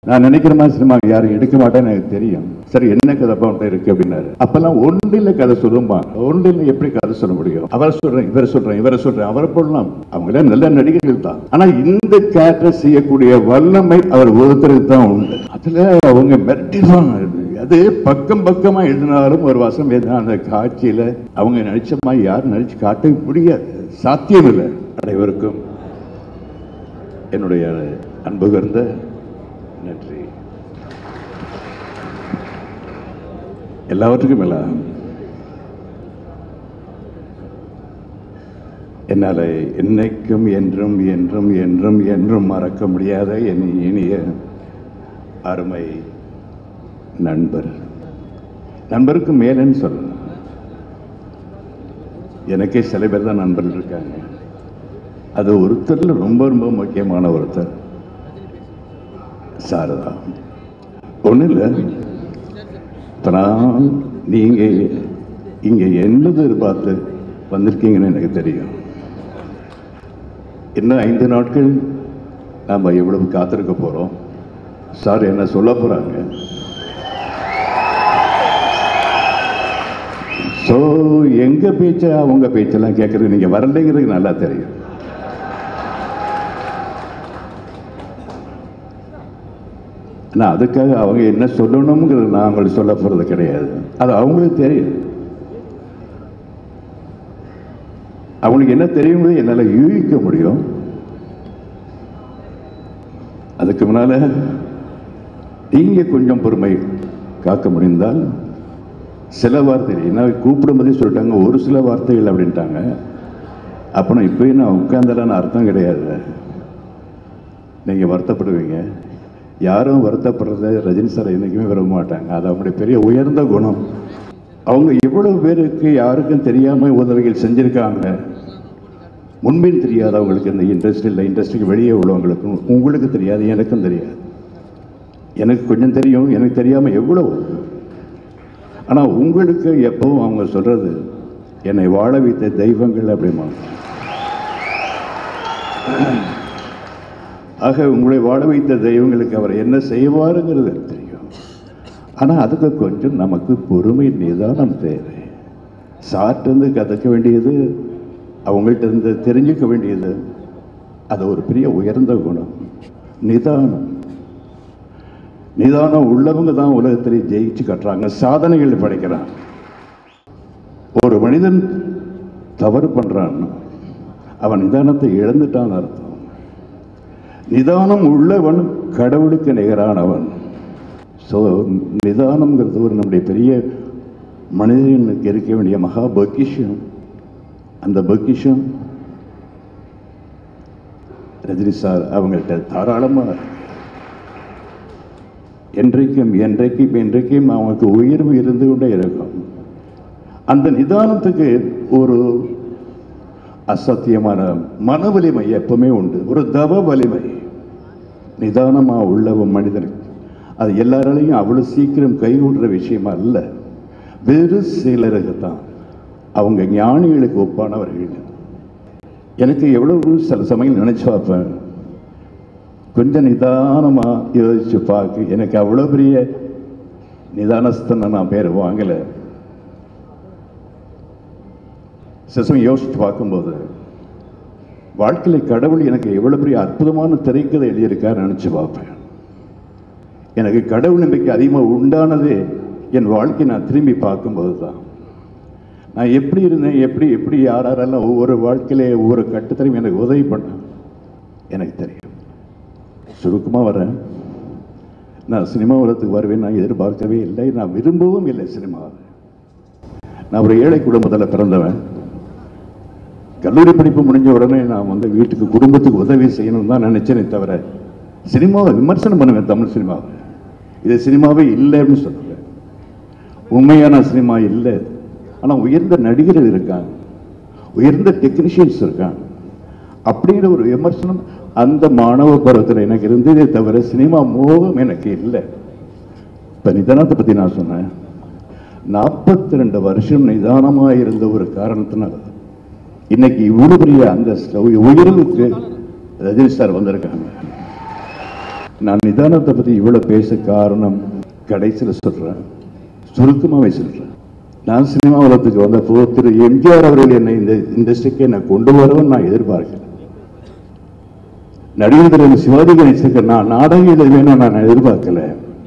நான் நினைக்கிற மாதிரி சினிமா யாரும் எடுக்க மாட்டேன்னு எனக்கு தெரியும் சரி என்ன கதை அவன்கிட்ட இருக்கு அப்படின்னாரு அப்பெல்லாம் ஒன்றில் கதை சொல்லுமா ஒன்றில் எப்படி கதை சொல்ல முடியும் அவரை சொல்றேன் இவரை சொல்றேன் இவரை சொல்றேன் அவரை போடலாம் அவங்களே நல்ல நடிகர்கள் தான் ஆனா இந்த கேரக்டர் செய்யக்கூடிய வல்லமை அவர் ஒருத்தருக்கு தான் உண்டு அதுல அவங்க மிரட்டிடுவாங்க அது பக்கம் பக்கமா எழுதினாலும் ஒரு வசம் எழுதினா அந்த காட்சியில அவங்க நடிச்ச மாதிரி யாரும் நடிச்சு காட்ட முடியாது சாத்தியம் இல்லை அனைவருக்கும் என்னுடைய அன்பு கர்ந்த நன்றி எல்லாவற்றுக்கும் மேல என்னால் என்னைக்கும் என்றும் என்றும் என்றும் என்றும் மறக்க முடியாத என் இனிய அருமை நண்பர் நண்பருக்கு மேலேன்னு சொல்லலாம் எனக்கே சில பேர் தான் நண்பர்கள் இருக்காங்க அது ஒருத்தர்ல ரொம்ப ரொம்ப முக்கியமான ஒருத்தர் சாரதா ஒன்றும் இல்லை இப்போ நான் நீங்கள் இங்கே என்னது எதிர்பார்த்து வந்திருக்கீங்கன்னு எனக்கு தெரியும் இன்னும் ஐந்து நாட்கள் நாம் எவ்வளவு காத்திருக்க போகிறோம் சார் என்ன சொல்ல போகிறாங்க ஸோ எங்கள் பேச்சை அவங்க பேச்செல்லாம் கேட்குறது நீங்கள் வரலைங்கிறது நல்லா தெரியும் ஆனால் அதுக்காக அவங்க என்ன சொல்லணுங்கிறது நான் அவங்களுக்கு சொல்ல போகிறது கிடையாது அது அவங்களுக்கு தெரியும் அவங்களுக்கு என்ன தெரியுங்கிறது என்னால் யூகிக்க முடியும் அதுக்கு முன்னால் நீங்கள் கொஞ்சம் பொறுமை காக்க முடிந்தால் சில வார்த்தைகள் என்ன கூப்பிடும்போதே சொல்லிட்டாங்க ஒரு சில வார்த்தைகள் அப்படின்ட்டாங்க அப்போ இப்போயும் நான் உட்காந்தலான்னு அர்த்தம் கிடையாது நீங்கள் வருத்தப்படுவீங்க யாரும் வருத்தப்படுறத ரஜினி சார் என்றைக்குமே விரும்ப மாட்டாங்க அது அவங்களுடைய பெரிய உயர்ந்த குணம் அவங்க எவ்வளவு பேருக்கு யாருக்கும் தெரியாமல் உதவிகள் செஞ்சுருக்காங்க முன்பின் தெரியாது அவங்களுக்கு இந்த இண்டஸ்ட்ரியில் இண்டஸ்ட்ரிக்கு வெளியே உள்ளவங்களுக்கும் உங்களுக்கு தெரியாது எனக்கும் தெரியாது எனக்கு கொஞ்சம் தெரியும் எனக்கு தெரியாமல் எவ்வளோ ஆனால் உங்களுக்கு எப்பவும் அவங்க சொல்கிறது என்னை வாழ வைத்த தெய்வங்கள் அப்படிமா ஆக உங்களை வாழ வைத்த தெய்வங்களுக்கு அவர் என்ன செய்வாருங்கிறது தெரியும் ஆனால் அதுக்கு கொஞ்சம் நமக்கு பொறுமை நிதானம் தேவை சாட்டிருந்து கற்றுக்க வேண்டியது அவங்கள்ட்ட இருந்து தெரிஞ்சுக்க வேண்டியது அது ஒரு பெரிய உயர்ந்த குணம் நிதானம் நிதானம் உள்ளவங்க தான் உலகத்திலே ஜெயிச்சு கட்டுறாங்க சாதனைகள் படைக்கிறான் ஒரு மனிதன் தவறு பண்றான் அவன் நிதானத்தை இழந்துட்டான் அர்த்தம் நிதானம் உள்ளவன் கடவுளுக்கு நிகரானவன் ஸோ நிதானம்ங்கிறது ஒரு நம்முடைய பெரிய மனிதனுக்கு இருக்க வேண்டிய மகா பொக்கிஷம் அந்த பொக்கிஷம் ரஜினி சார் அவங்கள்ட்ட தாராளமாக என்றைக்கும் என்றைக்கும் என்றைக்கும் அவங்களுக்கு உயர்வு இருந்து கொண்டே இருக்கும் அந்த நிதானத்துக்கு ஒரு அசத்தியமான மன வலிமை எப்பவுமே உண்டு ஒரு தவ வலிமை நிதானமா உள்ள ஒரு மனிதனுக்கு அது எல்லாராலையும் அவ்வளவு சீக்கிரம் கைகூடுற விஷயமா அல்ல வெறு சிலருக்கு தான் அவங்க ஞானிகளுக்கு ஒப்பானவர்கள் எனக்கு எவ்வளவு சில சமயம் நினைச்சு பார்ப்பேன் கொஞ்சம் நிதானமா யோசிச்சு பார்க்க எனக்கு அவ்வளோ பெரிய நிதானஸ்தனை நான் பேர் வாங்கலை சிசம் யோசிச்சு பார்க்கும்போது வாழ்க்கையில் கடவுள் எனக்கு எவ்வளவு பெரிய அற்புதமான திரைக்கதை எழுதியிருக்காரு நினைச்சு பார்ப்பேன் எனக்கு கடவுள் நம்பிக்கை அதிகமாக உண்டானதே என் வாழ்க்கை நான் திரும்பி பார்க்கும்போது தான் நான் எப்படி இருந்தேன் எப்படி எப்படி யார் யாரெல்லாம் ஒவ்வொரு வாழ்க்கையிலே ஒவ்வொரு கட்டத்திலையும் எனக்கு உதவி பண்ண எனக்கு தெரியும் சுருக்கமாக வரேன் நான் சினிமா உலகத்துக்கு வருவேன் நான் எதிர்பார்க்கவே இல்லை நான் விரும்பவும் இல்லை சினிமாவை நான் ஒரு ஏழை குடும்பத்தில் பிறந்தவன் கல்லூரி படிப்பு முடிஞ்ச உடனே நான் வந்து வீட்டுக்கு குடும்பத்துக்கு உதவி செய்யணும்னு தான் நினைச்சேனே தவிர சினிமாவை விமர்சனம் பண்ணுவேன் தமிழ் சினிமாவை இது சினிமாவே இல்லைன்னு சொல்லல உண்மையான சினிமா இல்லை ஆனால் உயர்ந்த நடிகர்கள் இருக்காங்க உயர்ந்த டெக்னீஷியன்ஸ் இருக்காங்க அப்படிங்கிற ஒரு விமர்சனம் அந்த மாணவ பருவத்தில் எனக்கு இருந்ததே தவிர சினிமா மோகம் எனக்கு இல்லை இப்போ நிதானத்தை பற்றி நான் சொன்னேன் நாற்பத்தி ரெண்டு வருஷம் நிதானமாக இருந்த ஒரு காரணத்தினால இன்னைக்கு இவ்வளவு பெரிய அந்த உயர்வுக்கு ரஜினி சார் வந்திருக்காங்க நான் நிதானத்தை பற்றி இவ்வளோ பேச காரணம் கடைசியில் சொல்கிறேன் சுருக்கமாகவே சொல்கிறேன் நான் சினிமா உலகத்துக்கு வந்தப்போ திரு எம்ஜிஆர் அவர்கள் என்னை இந்த இண்டஸ்ட்ரிக்கு என்னை கொண்டு வரவும் நான் எதிர்பார்க்கிறேன் நடிகர் திரு சிவாஜி கணேசனுக்கு நான் நாடகம் இதை வேணும் நான் எதிர்பார்க்கல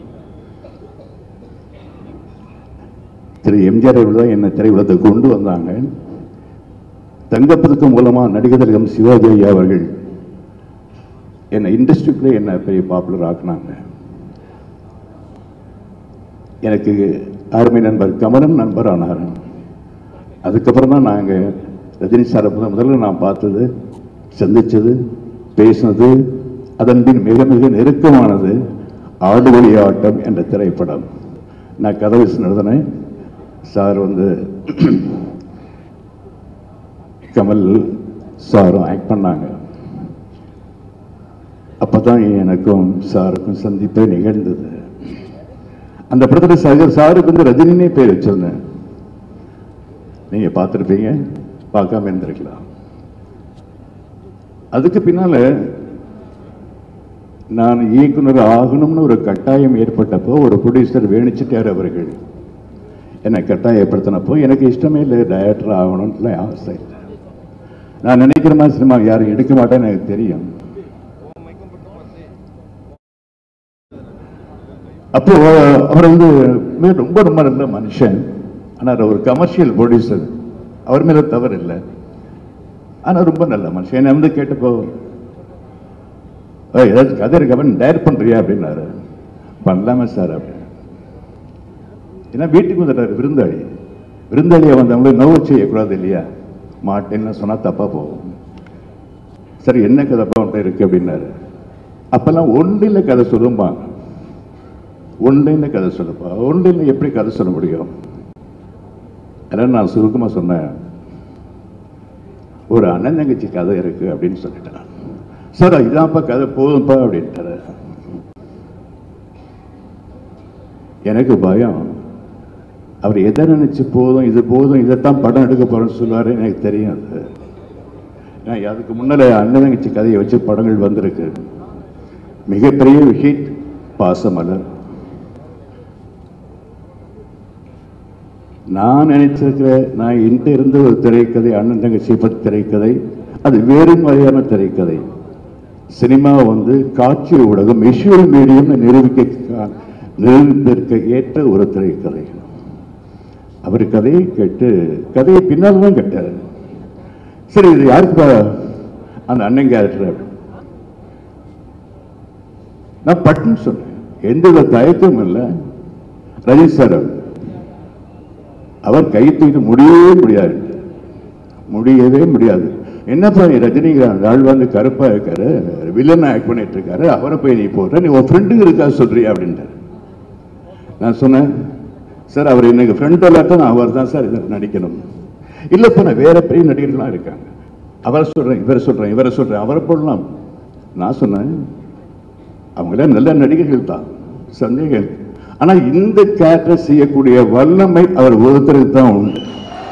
திரு எம்ஜிஆர் அவர்கள் தான் என்னை திரையுலகத்துக்கு கொண்டு வந்தாங்க தங்கப்பதக்கம் மூலமா நடிகர் திலகம் சிவாஜி ஐயா அவர்கள் என்னை இண்டஸ்ட்ரிக்குள்ளே என்ன பெரிய பாப்புலர் ஆக்குனாங்க எனக்கு அருமை நண்பர் கமலம் நண்பர் ஆனார் அதுக்கப்புறம் தான் நாங்கள் ரஜினி சாரை முதல் முதல்ல நான் பார்த்தது சந்திச்சது பேசினது அதன் பின் மிக மிக நெருக்கமானது ஆடு ஒளி ஆட்டம் என்ற திரைப்படம் நான் கதை எழுதினேன் சார் வந்து கமல் சாரும் ஆக்ட் பண்ணாங்க அப்பதான் எனக்கும் சாருக்கும் சந்திப்பே நிகழ்ந்தது அந்த படத்துல சாகர் சாருக்கு வந்து ரஜினினே பேர் வச்சிருந்தேன் நீங்க பார்த்துருப்பீங்க பார்க்காம இருந்திருக்கலாம் அதுக்கு பின்னால நான் இயக்குனர் ஆகணும்னு ஒரு கட்டாயம் ஏற்பட்டப்போ ஒரு ப்ரொடியூசர் வேணிச்சிட்டார் அவர்கள் என்னை கட்டாயப்படுத்தினப்போ எனக்கு இஷ்டமே இல்லை டைரக்டர் ஆகணும்னு ஆசை இல்லை நான் நினைக்கிற மாதிரி சினிமா யாரும் எடுக்க மாட்டேன்னு எனக்கு தெரியும் அப்போ அவர் வந்து மிக ரொம்ப ரொம்ப நல்ல மனுஷன் ஆனால் ஒரு கமர்ஷியல் ப்ரொடியூசர் அவர் மேல தவறு இல்லை ஆனால் ரொம்ப நல்ல மனுஷன் என்னை வந்து கேட்டப்போ "ஏய், ஏதாச்சும் கதை இருக்கவன் டயர் பண்றியா அப்படின்னாரு பண்ணலாமே சார் அப்படின்னு ஏன்னா வீட்டுக்கு வந்துட்டாரு விருந்தாளி விருந்தாளியை வந்தவங்கள நோவு செய்யக்கூடாது இல்லையா மாட்டேன்னு சொன்னா தப்பா போகும் சரி என்ன கதைப்பா உன்ட்ட இருக்கு அப்படின்னாரு அப்பெல்லாம் ஒன்றில் கதை சொல்லும்பா ஒன்றில் கதை சொல்லுப்பா ஒன்றில் எப்படி கதை சொல்ல முடியும் அதனால நான் சுருக்கமா சொன்னேன் ஒரு அண்ணன் தங்கச்சி கதை இருக்கு அப்படின்னு சொல்லிட்டேன் சார் இதான்ப்பா கதை போதும்ப்பா அப்படின்ட்டாரு எனக்கு பயம் அவர் எதை நினைச்சு போதும் இது போதும் இதைத்தான் படம் எடுக்க போறேன்னு சொல்லுவாரு எனக்கு தெரியும் அது நான் அதுக்கு முன்னால அண்ணன் தங்கச்சி கதையை வச்சு படங்கள் வந்திருக்கு மிகப்பெரிய ஹிட் பாசமலர் நான் நினைச்சிருக்கிற நான் என்கிட்ட இருந்த ஒரு திரைக்கதை அண்ணன் தங்கச்சி பற்றி திரைக்கதை அது வேறு மாதிரியான திரைக்கதை சினிமா வந்து காட்சி ஊடகம் விஷுவல் மீடியம் நிரூபிக்க நிரூபித்திருக்க ஏற்ற ஒரு திரைக்கதை அவர் கதையை கேட்டு கதையை பின்னால் தான் கேட்டார் சரி இது யாருக்கு அந்த அண்ணன் கேரக்டர் நான் பட்டுன்னு சொன்னேன் எந்த வித தயக்கமும் இல்லை ரஜினி சார் அவர். அவர் கை தூக்கிட்டு முடியவே முடியாது முடியவே முடியாது என்னப்பா நீ ரஜினிகாந்த் ஆள் வந்து கருப்பா இருக்காரு வில்லன் ஆக்ட் பண்ணிட்டு இருக்காரு அவரை போய் நீ போடுற நீ உன் ஃப்ரெண்டுக்கு இருக்கா சொல்றியா அப்படின்ட்டார் நான் சொன்னேன் சார் அவர் எனக்கு ஃப்ரெண்ட் இல்லாட்டும் நான் அவர் தான் சார் இதில் நடிக்கணும் இல்லைப்பா நான் வேற பெரிய நடிகர்கள்லாம் இருக்காங்க அவரை சொல்றேன் இவரை சொல்றேன் இவரை சொல்றேன் அவரை போடலாம் நான் சொன்னேன் அவங்களாம் நல்ல நடிகர்கள் தான் சந்தேகம் இல்லை. ஆனா இந்த கேரக்டர் செய்யக்கூடிய வல்லமை அவர் ஒருத்தருக்கு தான் உண்டு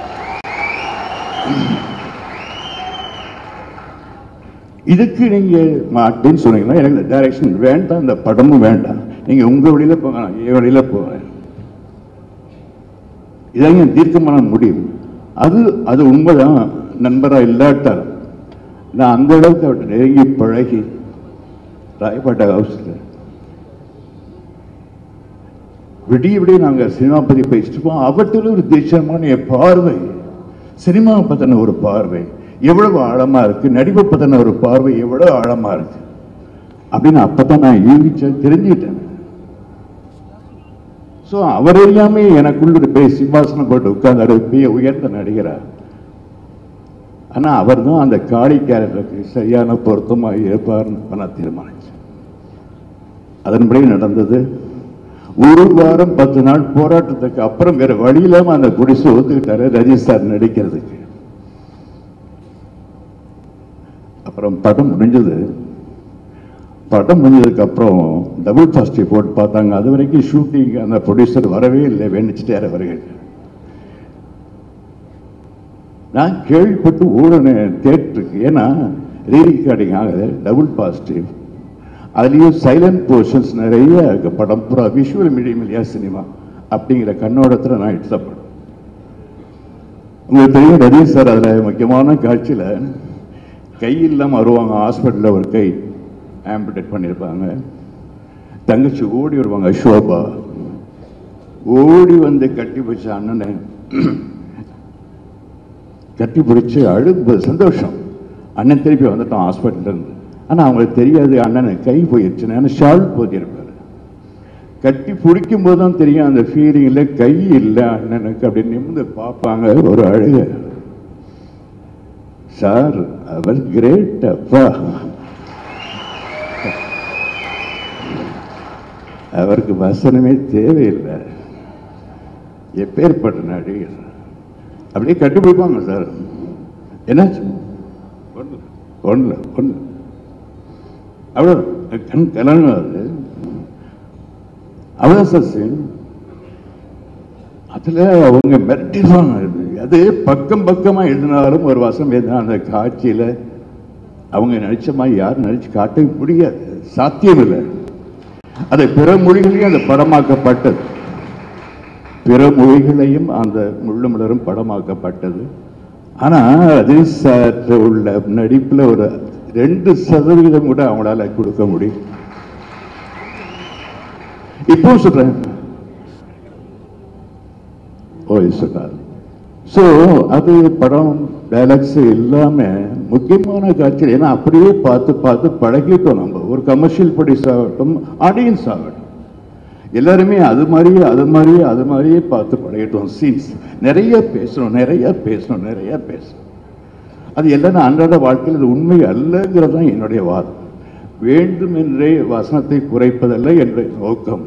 இதுக்கு நீங்க மாட்டேன்னு சொன்னீங்கன்னா எனக்கு டைரக்ஷன் வேண்டாம் இந்த படமும் வேண்டாம் நீங்க உங்க வழியில போங்க நான் என் வழியில போறேன் இதாங்க தீர்க்கமான முடிவு அது அது உண்மைதான் நண்பரா இல்லாட்டார் நான் அந்த அளவுக்கு அவர்கிட்ட நெருங்கி பழகி ராயப்பேட்டை ஹவுஸ்ல விடிய விடிய நாங்க சினிமா பத்தி பேசிட்டு இருப்போம் அவற்றில் ஒரு தீட்சமான என் பார்வை சினிமா பத்தின ஒரு பார்வை எவ்வளவு ஆழமா இருக்கு நடிப்பை பத்தின ஒரு பார்வை எவ்வளவு ஆழமா இருக்கு அப்படின்னு அப்பதான் நான் யூகிச்சேன் தெரிஞ்சுக்கிட்டேன் ஸோ அவர் எல்லாமே எனக்குள்ள போய் சிம்மாசனம் போட்டு உட்கார்ந்தாரு பெரிய உயர்ந்த நடிகரா ஆனா அவர் தான் அந்த காளி கேரக்டருக்கு சரியான பொருத்தமா இருப்பார்னு இப்ப நான் தீர்மானிச்சேன் அதன்படி நடந்தது ஒரு வாரம் பத்து நாள் போராட்டத்துக்கு அப்புறம் வேற வழி இல்லாம அந்த குடிசை ஒத்துக்கிட்டாரு ரஜினி சார் நடிக்கிறதுக்கு அப்புறம் படம் முடிஞ்சது படம் முடிஞ்சதுக்கு அப்புறம் டபுள் பாசிட்டி போட்டு பார்த்தாங்க அது வரைக்கும் ஷூட்டிங் அந்த ப்ரொடியூசர் வரவே இல்லை வேணிச்சிட்டார் அவர்கள் நான் கேள்விப்பட்டு ஓடுனேன் தேட்டருக்கு ஏன்னா ரீரிகார்டிங் ஆகுது டபுள் பாசிட்டிவ் அதுலேயும் சைலண்ட் போர்ஷன்ஸ் நிறைய இருக்கு படம் பூரா விஷுவல் மீடியம் இல்லையா சினிமா அப்படிங்கிற கண்ணோட்டத்தில் நான் எடுத்த படம் உங்களுக்கு தெரியும் ரஜினி சார் அதில் முக்கியமான காட்சியில் கை இல்லாமல் வருவாங்க ஹாஸ்பிட்டலில் ஒரு கை ஆம்பிடேட் பண்ணியிருப்பாங்க தங்கச்சி ஓடி வருவாங்க ஷோபா ஓடி வந்து கட்டி பிடிச்ச அண்ணனை கட்டி பிடிச்சி அழுது சந்தோஷம் அண்ணன் திருப்பி வந்துட்டோம் ஹாஸ்பிட்டல்ல இருந்து ஆனால் அவங்களுக்கு தெரியாது அண்ணனுக்கு கை போயிடுச்சுன்னு ஏன்னா ஷால் போதிருப்பார் கட்டி பிடிக்கும் போது தான் தெரியும் அந்த ஃபீலிங்கில் கை இல்லை அண்ணனுக்கு அப்படி நிமிந்து பார்ப்பாங்க ஒரு அழுக சார் அவர் கிரேட் அப்பா அவருக்கு வசனமே தேவையில்லை எப்பேற்பட்ட நடிகர் அப்படியே கட்டுப்பிடிப்பாங்க சார் என்னாச்சு ஒன்று ஒன்று ஒன்று அவ்வளோ கண் கலங்காது அவ்வளோ சார் சீன் அதில் அவங்க மிரட்டிடுவாங்க அது பக்கம் பக்கமாக எழுதினாலும் ஒரு வசம் எழுதினா அந்த காட்சியில் அவங்க நடிச்ச மாதிரி யாரும் நடிச்சு காட்டவே முடியாது சாத்தியம் இல்லை அதை பிற மொழிகளையும் அது படமாக்கப்பட்டது பிற மொழிகளையும் அந்த முள்ளு மலரும் படமாக்கப்பட்டது ஆனா ரஜினி சார் உள்ள நடிப்புல ஒரு ரெண்டு சதவீதம் கூட அவங்களால கொடுக்க முடியும் இப்போ சொல்றேன் ஓ சொன்னார் ஸோ அது படம் டைலாக்ஸ் இல்லாம முக்கியமான காட்சிகள் ஏன்னா அப்படியே பார்த்து பார்த்து பழகிட்டோம் நம்ம ஒரு கமர்ஷியல் ப்ரொடியூஸ் ஆகட்டும் ஆடியன்ஸ் ஆகட்டும் எல்லாருமே அது மாதிரியே அது மாதிரியே அது மாதிரியே பார்த்து பழகிட்டோம் சீன்ஸ் நிறைய பேசணும் நிறைய பேசணும் நிறைய பேசணும் அது எல்லாம் அன்றாட வாழ்க்கையில் இது உண்மை அல்லங்கிறது தான் என்னுடைய வாதம் வேண்டுமென்றே வசனத்தை குறைப்பதல்ல என்ற நோக்கம்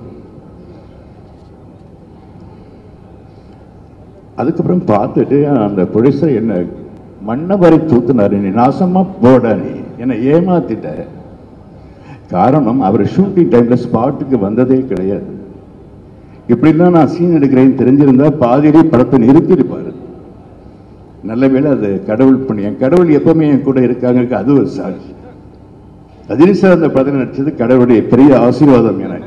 அதுக்கப்புறம் பார்த்துட்டு அந்த ப்ரொடியூசர் என்ன மண்ணை வரை தூத்துனாரு நீ நாசமா போட நீ என்னை ஏமாத்திட்ட காரணம் அவர் ஷூட்டிங் டைம்ல ஸ்பாட்டுக்கு வந்ததே கிடையாது இப்படிலாம் நான் சீன் எடுக்கிறேன்னு தெரிஞ்சிருந்தா பாதியிலே படத்தை நிறுத்தியிருப்பாரு நல்ல வேளை அது கடவுள் புண்ணியம் கடவுள் எப்பவுமே என் கூட இருக்காங்க அது ஒரு சாட்சி ரஜினி சார் அந்த படத்தில் நடிச்சது கடவுளுடைய பெரிய ஆசீர்வாதம் எனக்கு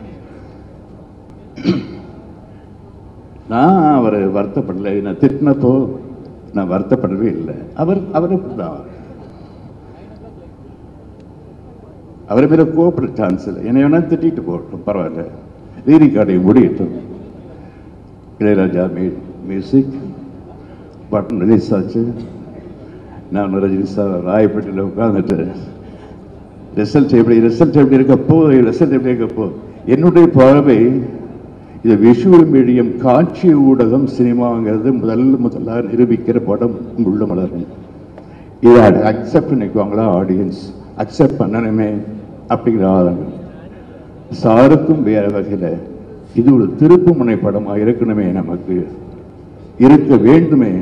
நான் அவர் வருத்தப்படலை நான் திட்டினப்போ நான் வருத்தப்படவே இல்லை அவர் அவர் தான் அவர் மேல கோபப்பட சான்ஸ் இல்லை என்னை வேணா திட்டிட்டு போகட்டும் பரவாயில்ல ரீரி கார்டை முடியட்டும் இளையராஜா மீ மியூசிக் பட்டன் ரிலீஸ் ஆச்சு நான் ரஜினி சார் ராயப்பேட்டையில் உட்காந்துட்டு ரிசல்ட் எப்படி ரிசல்ட் எப்படி இருக்கப்போ ரிசல்ட் எப்படி இருக்கப்போ என்னுடைய பார்வை இது விஷுவல் மீடியம் காட்சி ஊடகம் சினிமாங்கிறது முதல் முதல்ல நிரூபிக்கிற படம் உள்ள மலரும் இதை அக்செப்ட் பண்ணிக்குவாங்களா ஆடியன்ஸ் அக்செப்ட் பண்ணணுமே அப்படிங்கிற ஆதங்கம் சாருக்கும் வேற வகையில் இது ஒரு திருப்பு முனை படமாக இருக்கணுமே நமக்கு இருக்க வேண்டுமே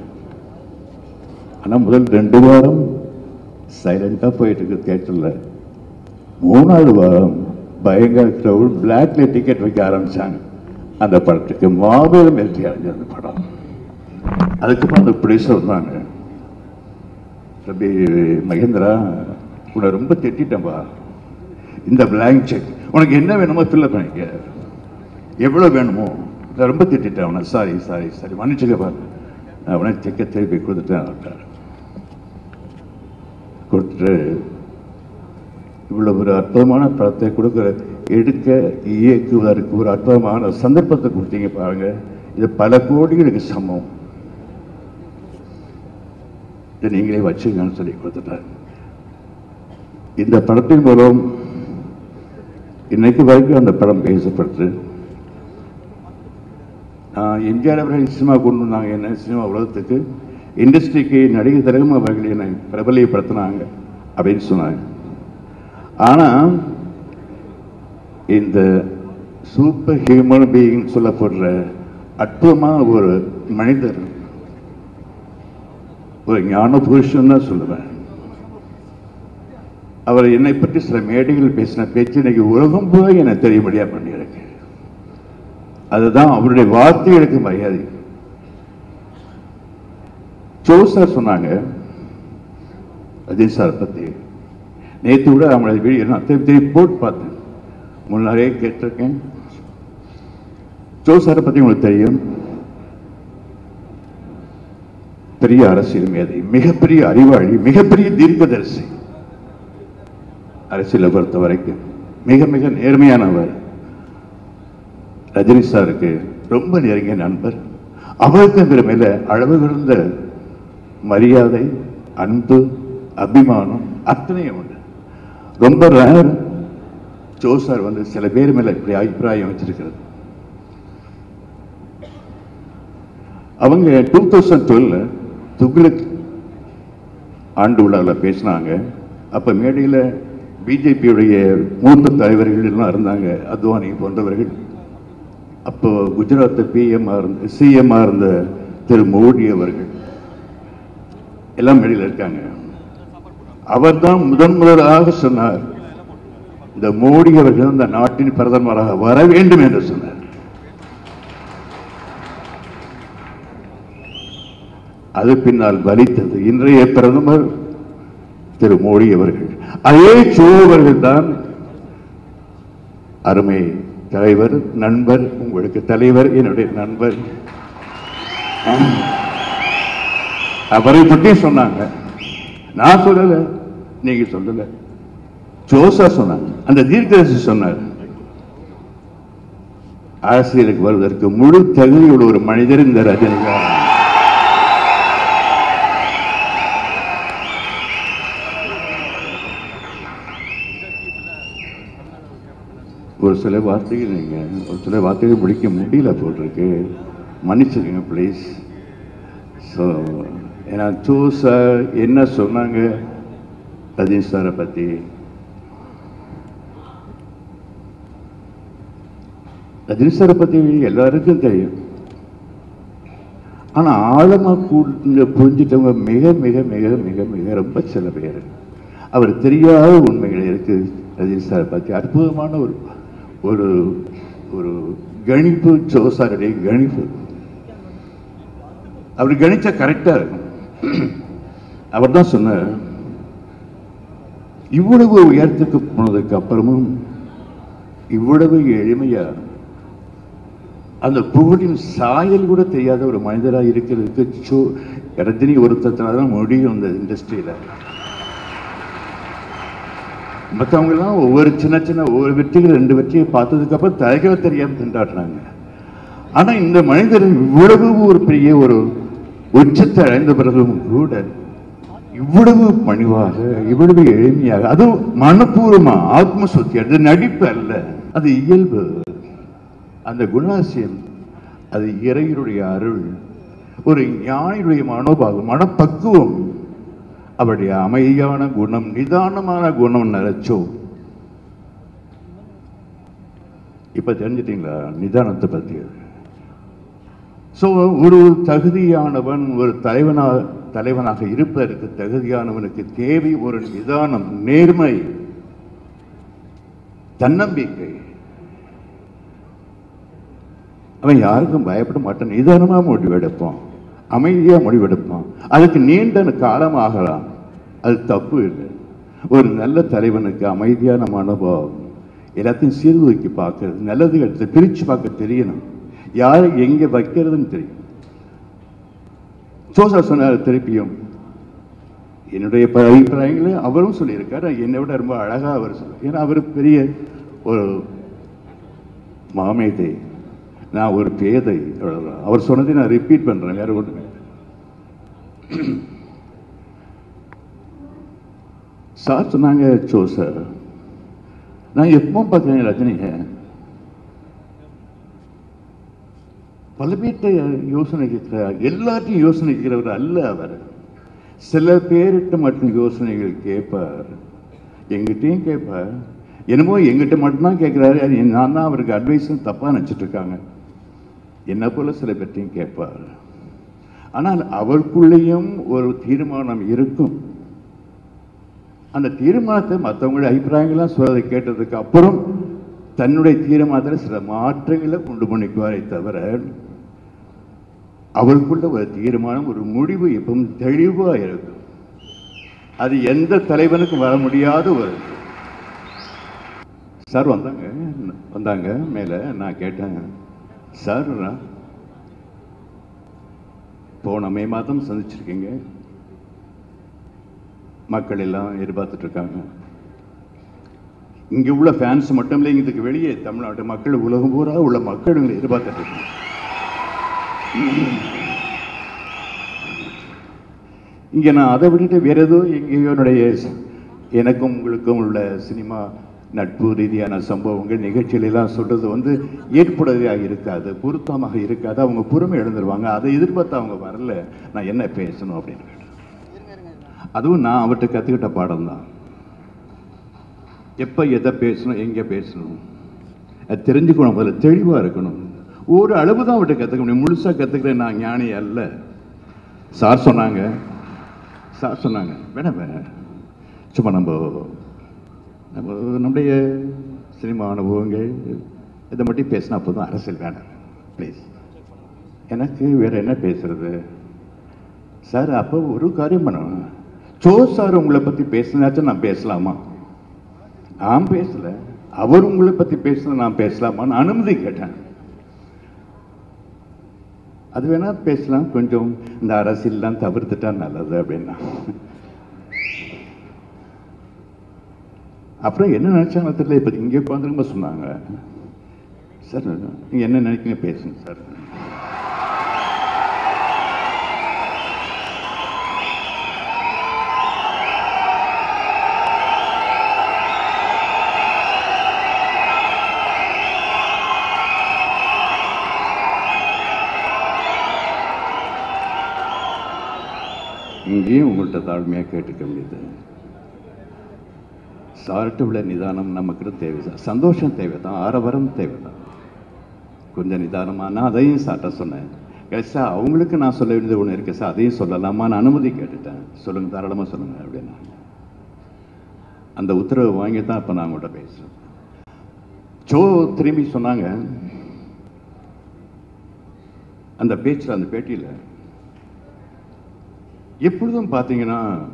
ஆனால் முதல் ரெண்டு வாரம் சைலண்டாக போயிட்டு இருக்கு தேட்டரில் மூணாவது வாரம் பயங்கர க்ரௌட் பிளாக்ல டிக்கெட் வைக்க ஆரம்பிச்சாங்க அந்த படத்துக்கு மாபெரும் வெற்றி அடைஞ்சது அந்த படம் அதுக்கப்புறம் அந்த ப்ரொடியூசர் வந்தாங்க தம்பி மகேந்திரா உன்னை ரொம்ப திட்டேன்பா இந்த பிளாங்க் செக் உனக்கு என்ன வேணுமோ ஃபில்லப் பண்ணிக்க எவ்வளோ வேணுமோ நான் ரொம்ப திட்டேன் அவனை சாரி சாரி சாரி மன்னிச்சுக்கப்பா நான் அவனை செக்கை திருப்பி கொடுத்துட்டேன் அவன்கிட்ட கொடுத்துட்டு இவ்வளவு ஒரு அற்புதமான படத்தை கொடுக்குற எடுக்க இயக்குவதற்கு ஒரு அற்புதமான சந்தர்ப்பத்தை கொடுத்தீங்க பாருங்க இது பல கோடிகளுக்கு சமம் இதை நீங்களே வச்சுக்கன்னு சொல்லி கொடுத்துட்டார் இந்த படத்தின் மூலம் இன்னைக்கு வரைக்கும் அந்த படம் பேசப்படுது ஆஹ் எம்ஜிஆர் அவர்கள் சினிமா கொண்டு வந்தாங்க என்ன சினிமா உலகத்துக்கு இண்டஸ்ட்ரிக்கு நடிகர் திலகம் அவர்கள் என்னை பிரபலியப்படுத்தினாங்க அப்படின்னு சொன்னாங்க ஆனால் இந்த சூப்பர் ஹியூமன் பீயிங் சொல்லப்படுற அற்புதமான ஒரு மனிதர் ஒரு ஞான புருஷன் தான் சொல்லுவேன் அவர் என்னை பற்றி சில மேடைகள் பேசின பேச்சு இன்னைக்கு உலகம் பூரா எனக்கு தெரியும்படியா பண்ணியிருக்கு அதுதான் அவருடைய வார்த்தைகளுக்கு மரியாதை ஜோ சார் சொன்னாங்க அஜய் சார் பத்தி நேற்று கூட அவங்கள வீடியோ நான் திருப்பி திருப்பி போட்டு பார்த்தேன் முன்னாடியே கேட்டிருக்கேன் ஜோசாரை பற்றி உங்களுக்கு தெரியும் பெரிய அரசியல் மேதை மிகப்பெரிய அறிவாளி மிகப்பெரிய தீர்க்கதரிசி அரசியலை பொறுத்த வரைக்கும் மிக மிக நேர்மையானவர் ரஜினி சாருக்கு ரொம்ப நெருங்கிய நண்பர் அவருக்கு என்கிற மேல அளவு இருந்த மரியாதை அன்பு அபிமானம் அத்தனையும் உண்டு ரொம்ப ரேர் ஜோசார் வந்து சில பேர் மேல இப்படி அபிப்பிராயம் வச்சிருக்கிறது அவங்க டூ தௌசண்ட் டுவெல்ல துக்ளக் ஆண்டு விழாவில் பேசினாங்க அப்போ மேடையில் பிஜேபியுடைய மூத்த தலைவர்கள் எல்லாம் இருந்தாங்க அத்வானி போன்றவர்கள் அப்போ குஜராத் பிஎம்ஆ இருந்த சிஎம்ஆ இருந்த திரு மோடி அவர்கள் எல்லாம் மேடையில் இருக்காங்க அவர் தான் முதன் முதலாக சொன்னார் இந்த மோடி அவர்கள் இந்த நாட்டின் பிரதமராக வர வேண்டும் என்று சொன்னார் அது பின்னால் பலித்தது இன்றைய பிரதமர் திரு மோடி அவர்கள் அதே சோ அவர்கள் தான் அருமை தலைவர் நண்பர் உங்களுக்கு தலைவர் என்னுடைய நண்பர் அவரை பற்றி சொன்னாங்க நான் சொல்லல நீங்க சொல்லல ஜோசா சொன்னாங்க அந்த தீர்க்கதரிசி சொன்னார் அரசியலுக்கு வருவதற்கு முழு தகுதியுள்ள ஒரு மனிதர் இந்த ரஜினிகாந்த் ஒரு சில வார்த்தைகள் நீங்க ஒரு சில வார்த்தைகள் பிடிக்க முடியல போட்டிருக்கு மன்னிச்சுக்கோங்க ப்ளீஸ் ஸோ ஏன்னா சோ சார் என்ன சொன்னாங்க ரஜினி சாரை பற்றி ரஜினி சாரை பற்றி எல்லாருக்கும் தெரியும் ஆனா ஆழமா கூட புரிஞ்சிட்டவங்க மிக மிக மிக மிக மிக ரொம்ப சில பேர் அவர் தெரியாத உண்மைகள் இருக்கு ரஜினி சார் பற்றி அற்புதமான ஒரு ஒரு ஒரு கணிப்பு ஜோசாருடைய கணிப்பு அவர் கணிச்சா கரெக்டா இருக்கும் அவர் தான் சொன்னார் இவ்வளவு உயரத்துக்கு போனதுக்கு அப்புறமும் இவ்வளவு எளிமையா அந்த புகழின் சாயல் கூட தெரியாத ஒரு மனிதராக இருக்கிறதுக்கு சோ ரஜினி ஒருத்தத்தினால தான் முடியும் இந்த இண்டஸ்ட்ரியில மற்றவங்க எல்லாம் ஒவ்வொரு சின்ன சின்ன ஒவ்வொரு வெற்றிகள் ரெண்டு வெற்றியை பார்த்ததுக்கு அப்புறம் தலைகளை தெரியாம திண்டாடுறாங்க ஆனா இந்த மனிதர் இவ்வளவு ஒரு பெரிய ஒரு உச்சத்தை அடைந்த பிறகும் கூட இவ்வளவு பணிவாக இவ்வளவு எளிமையாக அதுவும் மனப்பூர்வமா ஆத்ம சுத்தி அது நடிப்பு அல்ல அது இயல்பு அந்த குணாசியம் அது இறைவனுடைய அருள் ஒரு ஞானியுடைய மனோபாவம் மனப்பக்குவம் அவருடைய அமைதியான குணம் நிதானமான குணம் நினைச்சோ இப்ப தெரிஞ்சிட்டீங்களா நிதானத்தை பத்தி சோ ஒரு தகுதியானவன் ஒரு தலைவனா தலைவனாக இருப்பதற்கு தகுதியானவனுக்கு தேவை ஒரு நிதானம் நேர்மை தன்னம்பிக்கை அவன் யாருக்கும் பயப்பட மாட்டான் நிதானமா முடிவெடுப்பான் அமைதியா முடிவெடுப்பான் அதுக்கு நீண்ட காலம் ஆகலாம் அது தப்பு இல்லை ஒரு நல்ல தலைவனுக்கு அமைதியான மனோபாவம் எல்லாத்தையும் சீர்தூக்கி பார்க்கறது நல்லது எடுத்து பிரிச்சு பார்க்க தெரியணும் யாரை எங்க வைக்கிறதுன்னு தெரியும் சோசா சொன்னார் திருப்பியும் என்னுடைய ப- அபிப்பிராயங்களை அவரும் சொல்லியிருக்காரு என்னை விட ரொம்ப அழகா அவர் சொல்ல ஏன்னா அவர் பெரிய ஒரு மாமேதை நான் ஒரு பேதை அவ்வளவுதான். அவர் சொன்னதை நான் ரிப்பீட் பண்றேன் வேற ஒண்ணுமே சார் சொன்னாங்க சோ சார் நான் எப்போ பார்த்தேன் ரஜினியை பல பேர்கிட்ட யோசனை கேட்கிறார் எல்லாத்தையும் யோசனை கேட்கிறவர் அல்ல அவர் சில பேர்கிட்ட மட்டும் யோசனைகள் கேட்பார் எங்கிட்டையும் கேட்பார் என்னமோ எங்கிட்ட மட்டும்தான் கேட்கிறாரு அது நான் தான் அவருக்கு அட்வைஸ் தப்பா நினைச்சிட்டு இருக்காங்க என்ன போல சில பேர்ட்டையும் கேட்பார் ஆனால் அவருக்குள்ளேயும் ஒரு தீர்மானம் இருக்கும் அந்த தீர்மானத்தை மற்றவங்களுடைய அபிப்பிராயங்கள்லாம் சொல்றதை கேட்டதுக்கு அப்புறம் தன்னுடைய தீர்மானத்தில் சில மாற்றங்களை கொண்டு பண்ணிக்குவாரே தவிர அவருக்குள்ள ஒரு தீர்மானம் ஒரு முடிவு எப்பவும் தெளிவா இருக்கும் அது எந்த தலைவனுக்கும் வர முடியாத ஒரு சார் வந்தாங்க வந்தாங்க மேலே நான் கேட்டேன் சார் நான் போன மே மாதம் சந்திச்சிருக்கீங்க மக்கள் எல்லாம் எதிர்பார்த்துட்டு இருக்காங்க இங்க உள்ள ஃபேன்ஸ் மட்டும் இல்லை இதுக்கு வெளியே தமிழ்நாட்டு மக்கள் உலகம் பூரா உள்ள மக்கள் உங்களை எதிர்பார்த்துட்டு இருக்காங்க இங்க நான் அதை விட்டுட்டு வேற ஏதோ எங்கேயோ என்னுடைய எனக்கும் உங்களுக்கும் உள்ள சினிமா நட்பு ரீதியான சம்பவங்கள் நிகழ்ச்சிகள் எல்லாம் சொல்றது வந்து ஏற்புடையதாக இருக்காது பொருத்தமாக இருக்காது அவங்க பொறுமை எழுந்துருவாங்க அதை எதிர்பார்த்து அவங்க வரல நான் என்ன பேசணும் அப்படின்னு கேட்டேன். அதுவும் நான் அவர்கிட்ட கத்துக்கிட்ட பாடம் தான் எப்ப எதை பேசணும் எங்க பேசணும் அது தெரிஞ்சுக்கணும் முதல்ல தெளிவா இருக்கணும் ஒரு அளவு தான் அவர்கிட்ட கத்துக்க முடியும் முழுசா கத்துக்கிறேன் நான் ஞானி அல்ல சார் சொன்னாங்க சார் சொன்னாங்க வேணாம் வேணாம் சும்மா நம்ம நம்ம நம்முடைய சினிமா அனுபவங்கள் இதை மட்டும் பேசினா போதும் அரசியல் வேணாம் ப்ளீஸ் எனக்கு வேற என்ன பேசுறது சார் அப்போ ஒரு காரியம் பண்ணணும் சோ சார் உங்களை பத்தி பேசினாச்சும் நான் பேசலாமா நான் பேசல அவர் உங்களை பத்தி பேசுன நான் பேசலாமான்னு அனுமதி கேட்டேன் அது வேணா பேசலாம் கொஞ்சம் இந்த அரசியல்லாம் தவிர்த்துட்டா நல்லது அப்படின்னா அப்புறம் என்ன நினைச்சாங்க தெரியல இப்ப இங்கே உட்காந்துருங்க சொன்னாங்க சார் நீங்க என்ன நினைக்கிறீங்க பேசுங்க சார் இங்கேயும் உங்கள்கிட்ட தாழ்மையாக கேட்டுக்க வேண்டியது சார்ட்டு உள்ள நிதானம் நமக்கு தேவை சார் சந்தோஷம் தேவை தான் ஆரவரம் தேவை தான் கொஞ்சம் நிதானமாக நான் அதையும் சார்ட்ட சொன்னேன் சார் அவங்களுக்கு நான் சொல்ல வேண்டியது ஒன்று இருக்கு சார் அதையும் சொல்லலாமான்னு அனுமதி கேட்டுட்டேன் சொல்லுங்க தாராளமாக சொல்லுங்க அப்படின்னா அந்த உத்தரவு வாங்கி தான் இப்போ நான் உங்கள்கிட்ட பேசுகிறேன் சோ திரும்பி சொன்னாங்க அந்த பேச்சில் அந்த பேட்டியில் எப்பொழுதும் பார்த்தீங்கன்னா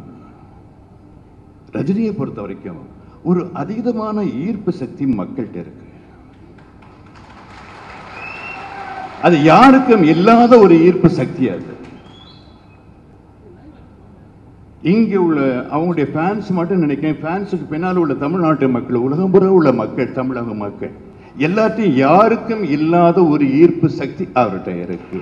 ரஜினியை பொறுத்த வரைக்கும் ஒரு அதீதமான ஈர்ப்பு சக்தி மக்கள்கிட்ட இருக்கு அது யாருக்கும் இல்லாத ஒரு ஈர்ப்பு சக்தி அது இங்க உள்ள அவங்களுடைய ஃபேன்ஸ் மட்டும் நினைக்கிறேன் ஃபேன்ஸுக்கு பின்னால் உள்ள தமிழ்நாட்டு மக்கள் உலகம் பூரா உள்ள மக்கள் தமிழக மக்கள் எல்லாத்தையும் யாருக்கும் இல்லாத ஒரு ஈர்ப்பு சக்தி அவர்கிட்ட இருக்கு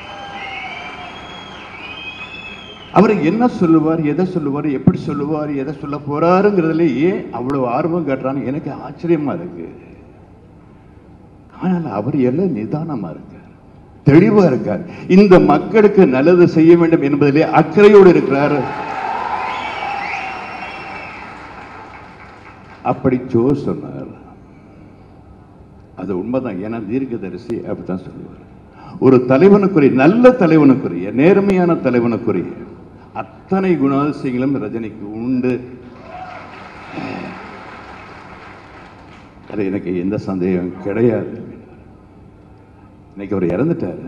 அவர் என்ன சொல்லுவார் எதை சொல்லுவார் எப்படி சொல்லுவார் எதை சொல்ல போறாருங்கிறதுல ஏன் அவ்வளவு ஆர்வம் காட்டுறான்னு எனக்கு ஆச்சரியமா இருக்கு ஆனால் அவர் எல்லாம் நிதானமா இருக்கார் தெளிவா இருக்கார் இந்த மக்களுக்கு நல்லது செய்ய வேண்டும் என்பதிலே அக்கறையோடு இருக்கிறார் அப்படி ஜோ சொன்னார் அது உண்மைதான் ஏன்னா தீர்க்கதரிசி அப்படித்தான் சொல்லுவார் ஒரு தலைவனுக்குரிய நல்ல தலைவனுக்குரிய நேர்மையான தலைவனுக்குரிய அத்தனை குணாதிசயங்களும் ரஜினிக்கு உண்டு அது எனக்கு எந்த சந்தேகம் கிடையாது இன்னைக்கு அவர் இறந்துட்டாரு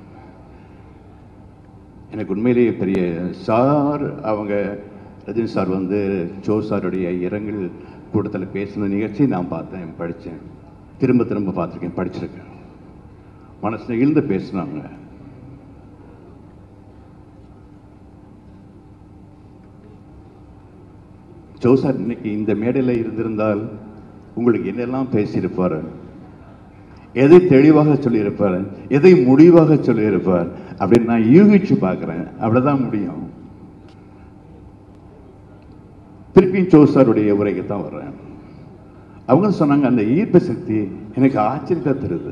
எனக்கு உண்மையிலேயே பெரிய சார் அவங்க ரஜினி சார் வந்து ஜோ சாருடைய இரங்கல் கூட்டத்தில் பேசின நிகழ்ச்சி நான் பார்த்தேன் படித்தேன் திரும்ப திரும்ப பார்த்துருக்கேன் படிச்சிருக்கேன் மனசு நெகிழ்ந்து பேசினாங்க ஜோ சார் இன்னைக்கு இந்த மேடையில் இருந்திருந்தால் உங்களுக்கு என்னெல்லாம் பேசியிருப்பார் எதை தெளிவாக சொல்லியிருப்பார் எதை முடிவாக சொல்லியிருப்பார் அப்படின்னு நான் யூகிச்சு பார்க்குறேன் அப்படிதான் முடியும் திருப்பியும் ஜோ சாருடைய உரைக்கு தான் வர்றேன் அவங்க சொன்னாங்க அந்த ஈர்ப்பு சக்தி எனக்கு ஆச்சரியத்தை தருது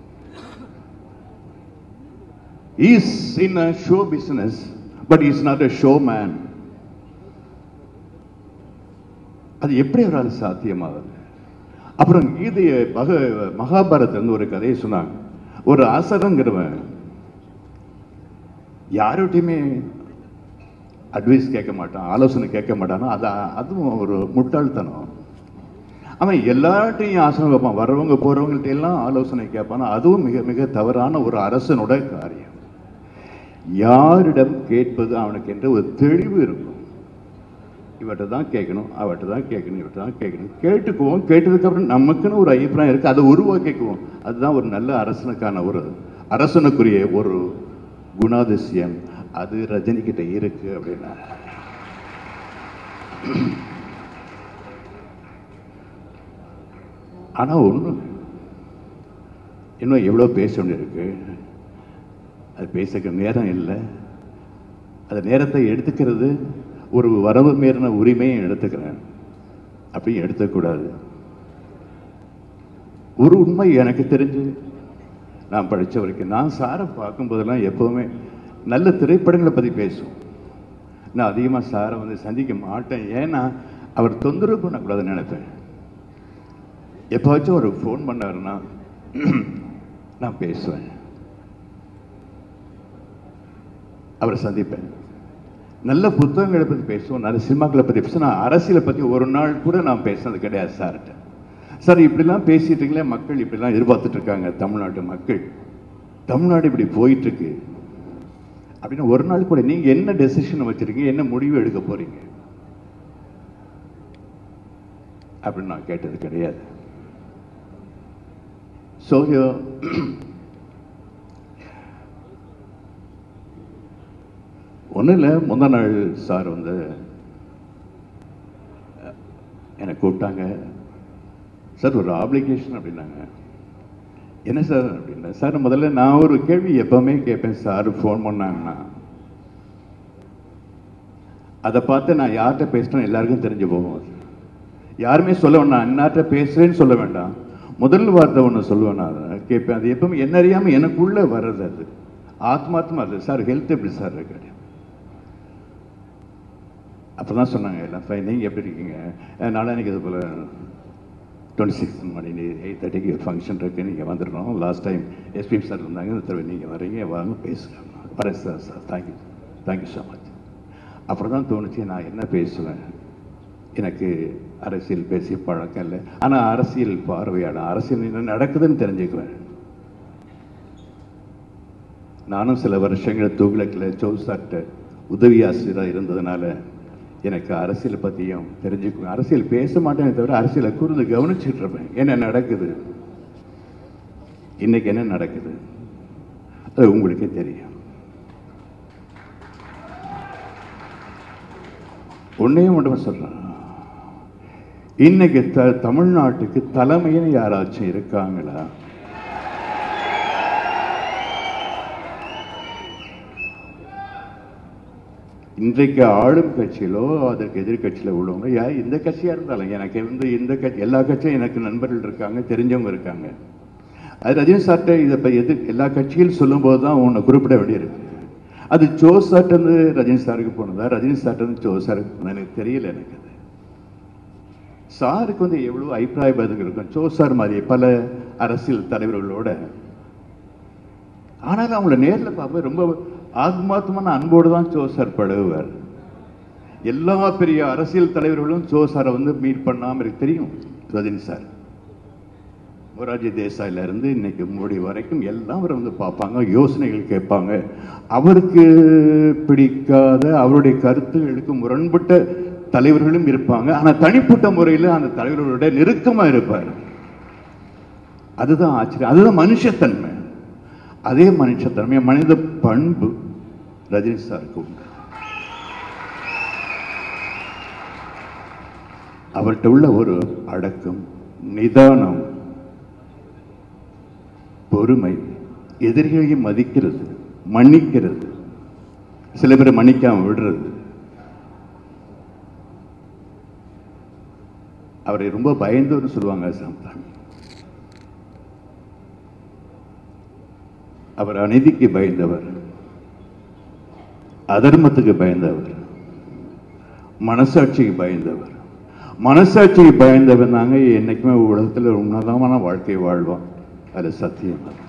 is in a show business but is not a show man அது எப்படி அவரால் சாத்தியமாகுது அப்புறம் கீதைய மக மகாபாரதம் ஒரு கதையை சொன்னாங்க ஒரு அசரங்கிறவன் யார்கிட்டயுமே அட்வைஸ் கேட்க மாட்டான் ஆலோசனை கேட்க மாட்டானோ அது அதுவும் ஒரு முட்டாள்தனம் அவன் எல்லார்ட்டையும் ஆசனம் வைப்பான் வர்றவங்க போறவங்கள்ட்ட எல்லாம் ஆலோசனை கேட்பான் அதுவும் மிக மிக தவறான ஒரு அரசனோட காரியம் யாரிடம் கேட்பது அவனுக்கு என்ற ஒரு தெளிவு இருக்கும் இவர்கிட்ட தான் கேட்கணும் அவர்கிட்ட தான் கேட்கணும் இவர்கிட்ட தான் கேட்கணும் கேட்டுக்குவோம் கேட்டதுக்கப்புறம் நமக்குன்னு ஒரு அபிப்பிராயம் இருக்குது அதை உருவாக்கிக்குவோம் அதுதான் ஒரு நல்ல அரசனுக்கான ஒரு அரசனுக்குரிய ஒரு குணாதிசயம் அது ரஜினிகிட்ட இருக்கு அப்படின்னா ஆனால் ஒன்று இன்னும் எவ்வளோ பேச வேண்டியிருக்கு அது பேசுகிற நேரம் இல்லை அந்த நேரத்தை எடுத்துக்கிறது ஒரு வரவு மீறின உரிமையை எடுத்துக்கிறேன் அப்படி எடுத்துக்கூடாது ஒரு உண்மை எனக்கு தெரிஞ்சு நான் படித்த வரைக்கும் நான் சாரை பார்க்கும்போதெல்லாம் எப்போவுமே நல்ல திரைப்படங்களை பற்றி பேசுவோம் நான் அதிகமாக சாரை வந்து சந்திக்க மாட்டேன் ஏன்னா அவர் தொந்தரவு பண்ணக்கூடாதுன்னு நினைப்பேன் எப்போவாச்சும் ஒரு ஃபோன் பண்ணாருன்னா நான் பேசுவேன் அவரை சந்திப்பேன் நல்ல புத்தகங்களை பற்றி பேசுவோம் நல்ல சினிமாக்களை பற்றி பேசுவோம் நான் அரசியலை பற்றி ஒரு நாள் கூட நான் பேசுனது கிடையாது சார்கிட்ட சார் இப்படிலாம் பேசிட்டு இருக்கீங்களே மக்கள் இப்படிலாம் எதிர்பார்த்துட்டு இருக்காங்க தமிழ்நாட்டு மக்கள் தமிழ்நாடு இப்படி போயிட்டு இருக்கு அப்படின்னு ஒரு நாள் கூட நீங்க என்ன டெசிஷன் வச்சிருக்கீங்க என்ன முடிவு எடுக்க போறீங்க அப்படின்னு நான் கேட்டது கிடையாது ஸோ ஒன்றும் இல்லை முந்தா நாள் சார் வந்து அஹ், என்னை கூப்பிட்டாங்க சார் ஒரு ஆப்ளிகேஷன் அப்படின்னாங்க என்ன சார் அப்படின்னா சார் முதல்ல நான் ஒரு கேள்வி எப்பவுமே கேட்பேன் சார் ஃபோன் பண்ணாங்கன்னா அதை பார்த்து நான் யார்கிட்ட பேசுகிறேன் எல்லாருக்கும் தெரிஞ்சு போகும் அது. யாருமே சொல்ல வேண்டாம் இன்னார்ட்ட பேசுறேன்னு சொல்ல வேண்டாம் முதல் வார்த்தை ஒன்று சொல்லுவேன் நான் அதை கேட்பேன் அது எப்பவுமே என்ன அறியாமல் எனக்குள்ளே வர்றது அது ஆத்மாத்மா அது சார் ஹெல்த் எப்படி சார் இருக்கு அப்போ தான் சொன்னாங்க எல்லாம் ஃபைன் நீங்கள் எப்படி இருக்கீங்க அஹ் நாளான்னைக்கு இது போல் டுவெண்ட்டி சிக்ஸ் மணி எயிட் தேர்ட்டிக்கு ஃபங்க்ஷன் இருக்குது நீங்கள் வந்துடணும் லாஸ்ட் டைம் எஸ்பி சார் இருந்தாங்க இந்த தடவை நீங்கள் வரீங்க வாங்க பேசுகிறேன் வரேன் sir sir thank you thank you so much அப்புறம் தான் தோணுச்சு நான் என்ன பேசுவேன் எனக்கு அரசியல் பேசி பழக்கம் இல்லை ஆனால் அரசியல் பார்வையாளர் அரசியல் என்ன நடக்குதுன்னு தெரிஞ்சுக்குவேன் நானும் சில வருஷங்கள் துக்ளக்கில் சௌசாட்ட உதவி ஆசிரியராக இருந்ததுனால எனக்கு அரசியலை பற்றியும் தெரிஞ்சுக்குவேன் அரசியல் பேச மாட்டேனே தவிர அரசியலை கூர்ந்து கவனிச்சுட்டு இருப்பேன் என்ன நடக்குது இன்னைக்கு என்ன நடக்குது அது உங்களுக்கே தெரியும் ஒன்னையும் மட்டும் சொல்றேன் இன்னைக்கு த தமிழ்நாட்டுக்கு தலைமைன்னு யாராச்சும் இருக்காங்களா இன்றைக்கு ஆளும் கட்சியிலோ அதற்கு எதிர்கட்சியில உள்ளவங்க யா இந்த கட்சியா இருந்தாலும் எனக்கு வந்து இந்த கட்சி எல்லா கட்சியும் எனக்கு நண்பர்கள் இருக்காங்க தெரிஞ்சவங்க இருக்காங்க அது ரஜினி சார்ட்ட இதை இப்போ எதிர் எல்லா கட்சியில் சொல்லும்போது தான் உன்னை குறிப்பிட வேண்டியிருக்கு அது ஜோ சார்ட்ட இருந்து ரஜினி சாருக்கு போனதா ரஜினி சார்ட்ட இருந்து ஜோ சாருக்கு போனதா எனக்கு தெரியல எனக்கு அது சாருக்கு வந்து எவ்வளவு அபிப்பிராய பேதங்கள் இருக்கும் ஜோ சார் மாதிரி பல அரசியல் தலைவர்களோட ஆனாலும் அவங்கள நேர்ல பார்ப்ப ரொம்ப ஆத்மாத்மான அன்போடு தான் ஜோ சார் பழகுவார் எல்லா பெரிய அரசியல் தலைவர்களும் ஜோ சாரை வந்து மீட் பண்ணாம எனக்கு தெரியும் ரஜினி சார் மொரார்ஜி தேசாயில இருந்து இன்னைக்கு மோடி வரைக்கும் எல்லாம் அவரை வந்து பார்ப்பாங்க யோசனைகள் கேட்பாங்க அவருக்கு பிடிக்காத அவருடைய கருத்துகளுக்கு முரண்பட்ட தலைவர்களும் இருப்பாங்க ஆனா தனிப்பட்ட முறையில் அந்த தலைவர்களோட நெருக்கமா இருப்பார் அதுதான் ஆச்சரியம் அதுதான் மனுஷத்தன்மை அதே மனுஷத்தன்மை மனித பண்பு ரஜினி சாருக்கு உண்டு அவர்கிட்ட உள்ள ஒரு அடக்கம் நிதானம் பொறுமை எதிரிகளையும் மதிக்கிறது மன்னிக்கிறது சில பேரை மன்னிக்காம விடுறது அவரை ரொம்ப பயந்தவர்னு சொல்லுவாங்க சாந்தாங்க அவர் அநீதிக்கு பயந்தவர் அதர்மத்துக்கு பயந்தவர் மனசாட்சிக்கு பயந்தவர் மனசாட்சிக்கு பயந்தவன் தாங்க என்னைக்குமே உலகத்துல உன்னதமான வாழ்க்கை வாழ்வான் அது சத்தியம் அது.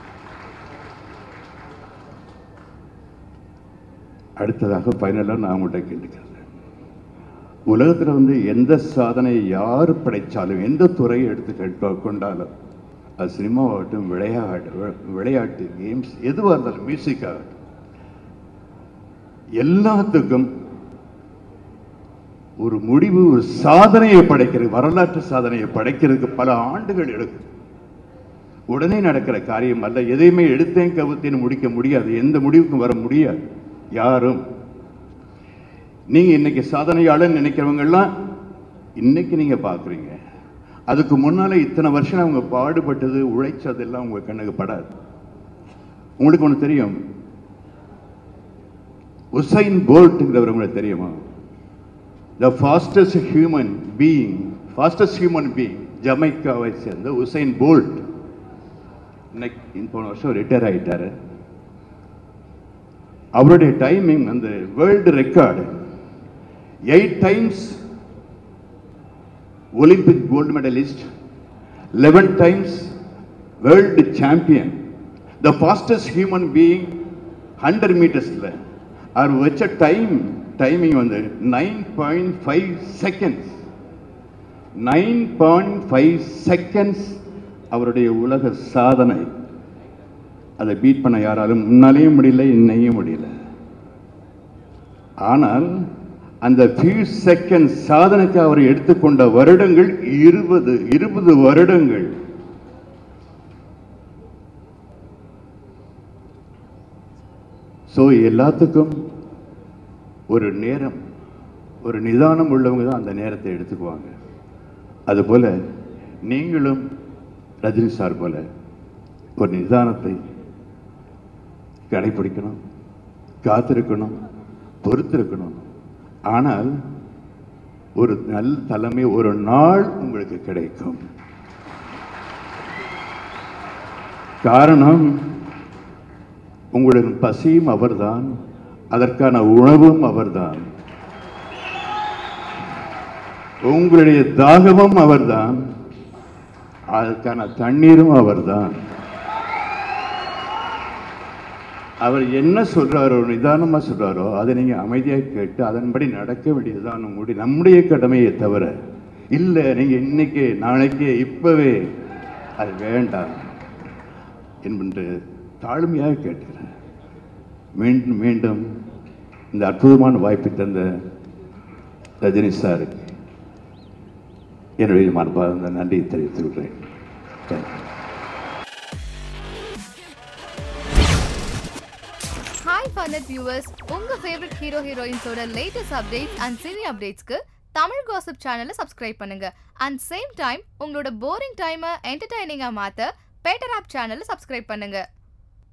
அடுத்ததாக ஃபைனலாக நான் உங்கள்கிட்ட கேட்டுக்கிறேன் உலகத்தில் வந்து எந்த சாதனையை யார் படைச்சாலும் எந்த துறையை எடுத்து கேட்க கொண்டாலும் அது சினிமாவாகட்டும் விளையாட்டு வி- விளையாட்டு கேம்ஸ் எதுவாக இருந்தாலும் மியூசிக் ஆகட்டும் எல்லாத்துக்கும் ஒரு முடிவு ஒரு சாதனையை படைக்கிறது வரலாற்று சாதனையை படைக்கிறதுக்கு பல ஆண்டுகள் எடுக்கும் உடனே நடக்கிற காரியம் அல்ல எதையுமே எடுத்தேன் கவுத்தேன்னு முடிக்க முடியாது எந்த முடிவுக்கும் வர முடியாது யாரும் நீங்க இன்னைக்கு சாதனையாளர் நினைக்கிறவங்க எல்லாம் இன்னைக்கு நீங்க பாக்குறீங்க அதுக்கு முன்னால இத்தனை வருஷம் அவங்க பாடுபட்டது உழைச்சதெல்லாம் உங்க கண்ணுக்கு படாது உங்களுக்கு ஒண்ணு தெரியும் உசைன் போல்ட்ங்கிறவர் உங்களுக்கு தெரியுமா the fastest human being fastest human being ஜமைக்காவை சேர்ந்த உசைன் போல்ட் இன்னைக்கு போன வருஷம் ரிட்டையர் ஆயிட்டாரு அவருடைய டைமிங் அந்த world record eight times Olympic gold medalist eleven times world champion the fastest human being hundred மீட்டர்ஸில் அவர் வச்ச டைம் டைமிங் வந்து nine point five seconds nine point five seconds அவருடைய உலக சாதனை அதை பீட் பண்ண யாராலும் முன்னாலேயும் முடியல இன்னையும் முடியல ஆனால் அந்த ஃபியூ செகண்ட் சாதனைக்கு அவர் எடுத்துக்கொண்ட வருடங்கள் இருபது இருபது வருடங்கள் ஸோ எல்லாத்துக்கும் ஒரு நேரம் ஒரு நிதானம் உள்ளவங்க தான் அந்த நேரத்தை எடுத்துக்குவாங்க அதுபோல நீங்களும் ரஜினி சார் போல ஒரு நிதானத்தை கடைபிடிக்கணும் காத்திருக்கணும் பொறுத்திருக்கணும் ஆனால் ஒரு நல்ல தலைமை ஒரு நாள் உங்களுக்கு கிடைக்கும் காரணம் உங்களின் பசியும் அவர்தான் அதற்கான உணவும் அவர்தான் உங்களுடைய தாகமும் அவர்தான் அதற்கான தண்ணீரும் அவர்தான் அவர் என்ன சொல்றாரோ நிதானமா சொல்றாரோ அதை நீங்க அமைதியா கேட்டு அதன்படி நடக்க வேண்டியதுதான் உங்களுடைய நம்முடைய கடமையை தவிர இல்ல நீங்க இன்னைக்கு நாளைக்கு இப்பவே அது வேண்டாம் என்று தாழ்மையாக கேட்கிறேன் மீண்டும் மீண்டும் இந்த அற்புதமான வாய்ப்பை தந்த ரஜினி சாருக்கு என்னுடைய மனப்பார்ந்த நன்றியை தெரிவித்துக் கொள்கிறேன் தேங்க்யூ ஹாய் ஃபன்னட் வியூவர்ஸ் உங்க ஃபேவரட் ஹீரோ ஹீரோயின்ஸோட லேட்டஸ்ட் அப்டேட்ஸ் அண்ட் சினி அப்டேட்ஸ்க்கு தமிழ் காசிப் சேனலை சப்ஸ்கிரைப் பண்ணுங்க அண்ட் சேம் டைம் உங்களோட போரிங் டைமை என்டர்டைனிங்கா மாத்த பேட்டர் ஆப் சேனலை சப்ஸ்கிரைப் பண்ணுங்க